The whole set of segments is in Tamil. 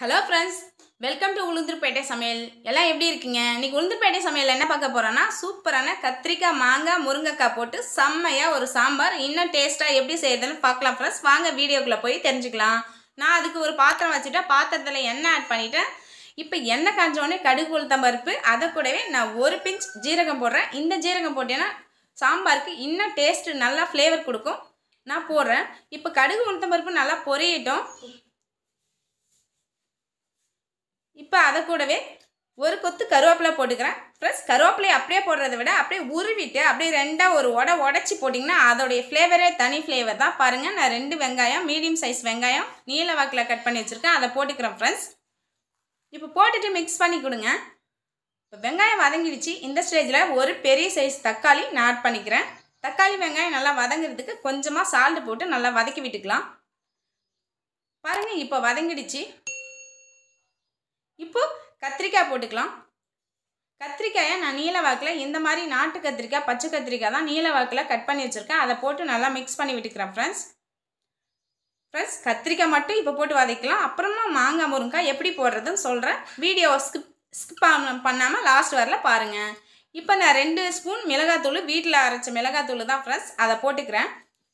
hello friends welcome to Ulundurpet சமையல் எல்லாம் எப்படி இருக்கீங்க இன்னைக்கு உளுந்தூர்பேட்டை சமையல் என்ன பார்க்க போகிறோன்னா சூப்பரான கத்திரிக்காய் மாங்காய் முருங்கைக்காய் போட்டு செம்மையாக ஒரு சாம்பார் இன்னும் டேஸ்ட்டாக எப்படி செய்யறதுன்னு பார்க்கலாம் ஃப்ரெண்ட்ஸ் வாங்க வீடியோக்குள்ளே போய் தெரிஞ்சுக்கலாம் நான் அதுக்கு ஒரு பாத்திரம் வச்சுட்டேன் பாத்திரத்தில் எண்ணெய் ஆட் பண்ணிட்டேன் இப்போ எண்ணெய் காஞ்சோடனே கடுகு உளுத்தம் பருப்பு அதை கூடவே நான் ஒரு பிஞ்ச் ஜீரகம் போடுறேன் இந்த ஜீரகம் போட்டேன்னா சாம்பாருக்கு இன்னும் டேஸ்ட்டு நல்லா ஃப்ளேவர் கொடுக்கும் நான் போடுறேன் இப்போ கடுகு உளுத்தம் பருப்பு நல்லா பொரியட்டும் இப்போ அதை கூடவே ஒரு கொத்து கருவேப்பிலை போட்டுக்கிறேன் ப்ளஸ் கருவேப்பிலையை அப்படியே போடுறத விட அப்படியே உருவிட்டு அப்படியே ரெண்டாக ஒரு உட உடச்சி போட்டிங்கன்னா அதோடைய ஃப்ளேவரே தனி ஃப்ளேவர் தான் பாருங்கள் நான் ரெண்டு வெங்காயம் மீடியம் சைஸ் வெங்காயம் நீல வாக்கில் கட் பண்ணி வச்சுருக்கேன் அதை போட்டுக்கிறேன் ஃப்ரெண்ட்ஸ் இப்போ போட்டுட்டு மிக்ஸ் பண்ணி கொடுங்க இப்போ வெங்காயம் வதங்கிடுச்சு இந்த ஸ்டேஜில் ஒரு பெரிய சைஸ் தக்காளி நான் ஆட் பண்ணிக்கிறேன் தக்காளி வெங்காயம் நல்லா வதங்குறதுக்கு கொஞ்சமாக சால்ட் போட்டு நல்லா வதக்கி விட்டுக்கலாம் பாருங்கள் இப்போ வதங்கிடுச்சு இப்போ கத்திரிக்காய் போட்டுக்கலாம் கத்திரிக்காயை நான் நீல வாக்கில் இந்த மாதிரி நாட்டு கத்திரிக்காய் பச்சை கத்திரிக்காய் தான் நீல வாக்கில் கட் பண்ணி வச்சுருக்கேன் அதை போட்டு நல்லா மிக்ஸ் பண்ணி விட்டுக்கிறேன் ஃப்ரெண்ட்ஸ் ஃப்ரெண்ட்ஸ் கத்திரிக்காய் மட்டும் இப்போ போட்டு வதக்கலாம் அப்புறமா மாங்காய் முருங்காய் எப்படி போடுறதுன்னு சொல்கிறேன் வீடியோவை ஸ்கிப் ஸ்கிப் பண்ணாமல் லாஸ்ட் வரல பாருங்கள் இப்போ நான் ரெண்டு ஸ்பூன் மிளகாத்தூள் வீட்டில் அரைச்ச மிளகாத்தூள் தான் ஃப்ரெண்ட்ஸ் அதை போட்டுக்கிறேன்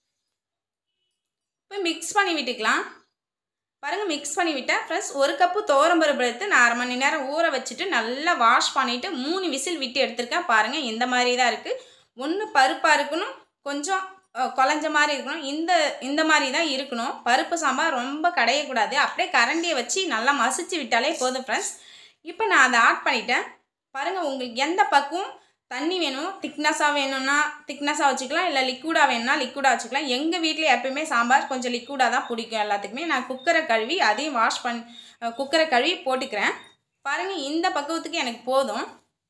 இப்போ மிக்ஸ் பண்ணி விட்டுக்கலாம் பாருங்கள் மிக்ஸ் பண்ணி விட்டேன் ஃப்ரெண்ட்ஸ் ஒரு கப்பு துவரம்பருப்பு எடுத்து நான் அரை மணி நேரம் ஊற வச்சுட்டு நல்லா வாஷ் பண்ணிவிட்டு மூணு விசில் விட்டு எடுத்திருக்கேன் பாருங்கள் இந்த மாதிரி தான் இருக்குது ஒன்று பருப்பாக இருக்கணும் கொஞ்சம் அஹ், குழஞ்ச மாதிரி இருக்கணும் இந்த இந்த மாதிரி தான் இருக்கணும் பருப்பு சாம்பார் ரொம்ப கடையக்கூடாது அப்படியே கரண்டியை வச்சு நல்லா மசிச்சு விட்டாலே போதும் ஃப்ரெண்ட்ஸ் இப்போ நான் அதை ஆட் பண்ணிட்டேன் பாருங்கள் உங்களுக்கு எந்த பக்கம் தண்ணி வேணும் திக்னஸாக வேணும்னா திக்னஸாக வச்சுக்கலாம் இல்லை லிக்விடாக வேணும்னா லிக்விடாக வச்சுக்கலாம் எங்கள் வீட்டில் எப்பயுமே சாம்பார் கொஞ்சம் லிக்விடாக தான் பிடிக்கும் எல்லாத்துக்குமே நான் குக்கரை கழுவி அதையும் வாஷ் பண்ணி குக்கரை கழுவி போட்டுக்கிறேன் பாருங்கள் இந்த பக்குவத்துக்கு எனக்கு போதும்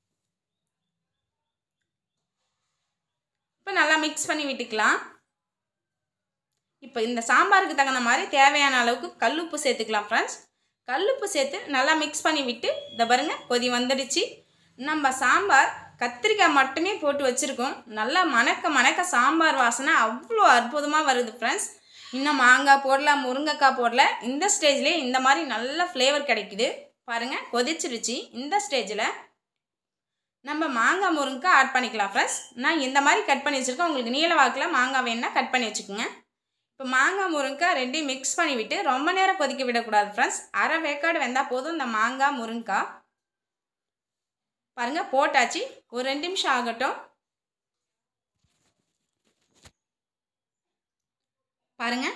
இப்போ நல்லா மிக்ஸ் பண்ணி விட்டுக்கலாம் இப்போ இந்த சாம்பாருக்கு தகுந்த மாதிரி தேவையான அளவுக்கு கல்லுப்பு சேர்த்துக்கலாம் ஃப்ரெண்ட்ஸ் கல்லுப்பு சேர்த்து நல்லா மிக்ஸ் பண்ணி விட்டு இந்த பாருங்க கொதி வந்துடுச்சு நம்ம சாம்பார் கத்திரிக்காய் மட்டுமே போட்டு வச்சுருக்கோம் நல்லா மணக்க மணக்க சாம்பார் வாசனை அவ்வளோ அற்புதமாக வருது ஃப்ரெண்ட்ஸ் இன்னும் மாங்காய் போடலாம் முருங்கைக்காய் போடல இந்த ஸ்டேஜ்லேயே இந்த மாதிரி நல்ல ஃப்ளேவர் கிடைக்குது பாருங்கள் கொதிச்சிருச்சு இந்த ஸ்டேஜில் நம்ம மாங்காய் முருங்கைக்காய் ஆட் பண்ணிக்கலாம் ஃப்ரெண்ட்ஸ் நான் இந்த மாதிரி கட் பண்ணி வச்சுருக்கேன் உங்களுக்கு நீல வாக்கில் மாங்காய் வேணுன்னா கட் பண்ணி வச்சுக்கோங்க இப்போ மாங்காய் முருங்கைக்காய் ரெண்டையும் மிக்ஸ் பண்ணி விட்டு ரொம்ப நேரம் கொதிக்க விடக்கூடாது ஃப்ரெண்ட்ஸ் அரை வேக்காடு வெந்தால் போதும் இந்த மாங்காய் முருங்கைக்காய் பாருங்கள் போட்டாச்சு ஒரு ரெண்டு நிமிஷம் ஆகட்டும் பாருங்க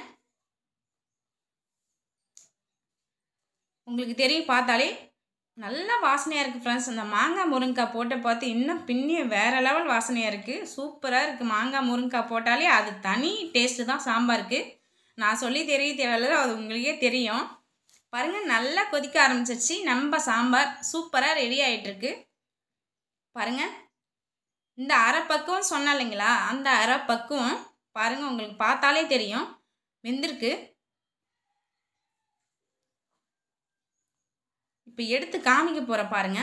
உங்களுக்கு தெரியும் பார்த்தாலே நல்ல வாசனையாக இருக்குது ஃப்ரெண்ட்ஸ் இந்த மாங்காய் முருங்கைக்காய் போட்டு பார்த்து இன்னும் பின்னிய வேறு லெவல் வாசனையாக இருக்குது சூப்பராக இருக்குது மாங்காய் முருங்கைக்காய் போட்டாலே அது தனி டேஸ்ட்டு தான் சாம்பாருக்கு நான் சொல்லி தெரிய தேவையில்ல அது உங்களுக்கே தெரியும் பாருங்கள் நல்லா கொதிக்க ஆரம்பிச்சிருச்சு நம்ம சாம்பார் சூப்பராக ரெடி ஆகிட்டுருக்கு பாருங்கள் இந்த அரை பக்குவம் சொன்னேன் இல்லைங்களா அந்த அரை பக்குவம் பாருங்கள் உங்களுக்கு பார்த்தாலே தெரியும் வெந்திருக்கு இப்போ எடுத்து காமிக்க போகிற பாருங்க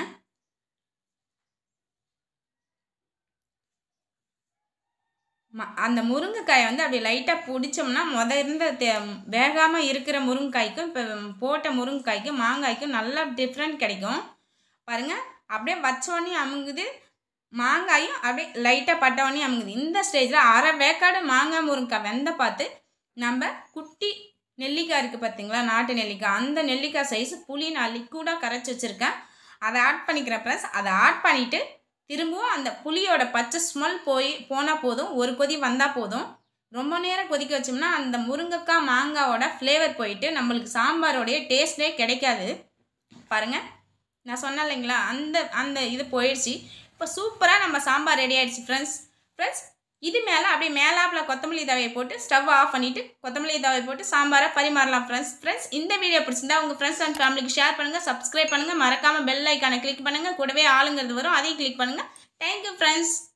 ம- அந்த முருங்கைக்காயை வந்து அப்படி லைட்டாக பிடிச்சோம்னா முத இருந்த தே வேகாமல் இருக்கிற முருங்கைக்காய்க்கும் இப்போ போட்ட முருங்கைக்காய்க்கும் மாங்காய்க்கும் நல்லா டிஃப்ரெண்ட் கிடைக்கும் பாருங்கள் அப்படியே வச்சோடனே அமுங்குது மாங்காயும் அப்படியே லைட்டாக பட்டவொடனே அமுங்குது இந்த ஸ்டேஜில் அரை வேக்காடு மாங்காய் முருங்கைக்காய் வெந்த பார்த்து நம்ம குட்டி நெல்லிக்காய் இருக்குது பார்த்தீங்களா நாட்டு நெல்லிக்காய் அந்த நெல்லிக்காய் சைஸ் புளி நான் லிக்விடாக கரைச்சி வச்சுருக்கேன் அதை ஆட் பண்ணிக்கிறேன் ப்ளஸ் அதை ஆட் பண்ணிவிட்டு திரும்பவும் அந்த புளியோட பச்சை ஸ்மெல் போய் போனால் போதும் ஒரு கொதி வந்தால் போதும் ரொம்ப நேரம் கொதிக்க வச்சோம்னா அந்த முருங்கைக்காய் மாங்காவோட ஃப்ளேவர் போயிட்டு நம்மளுக்கு சாம்பாரோடைய டேஸ்ட்டே கிடைக்காது பாருங்கள் நான் சொன்னேன் இல்லைங்களா அந்த அந்த இது போயிடுச்சு இப்போ சூப்பராக நம்ம சாம்பார் ரெடி ஆயிடுச்சு ஃப்ரெண்ட்ஸ் ஃப்ரெண்ட்ஸ் இது மேலே அப்படியே மேலாப்பில் கொத்தமல்லி தவையை போட்டு ஸ்டவ் ஆஃப் பண்ணிவிட்டு கொத்தமல்லி தவையை போட்டு சாம்பாரை பரிமாறலாம் ஃப்ரெண்ட்ஸ் ஃப்ரெண்ட்ஸ் இந்த வீடியோ பிடிச்சிருந்தா உங்கள் ஃப்ரெண்ட்ஸ் அண்ட் ஃபேமிலிக்கு ஷேர் பண்ணுங்கள் சப்ஸ்கிரைப் பண்ணுங்கள் மறக்காமல் பெல் ஐக்கானை கிளிக் பண்ணுங்கள் கூடவே ஆளுங்கிறது வரும் அதையும் கிளிக் பண்ணுங்கள் தேங்க்யூ ஃப்ரெண்ட்ஸ்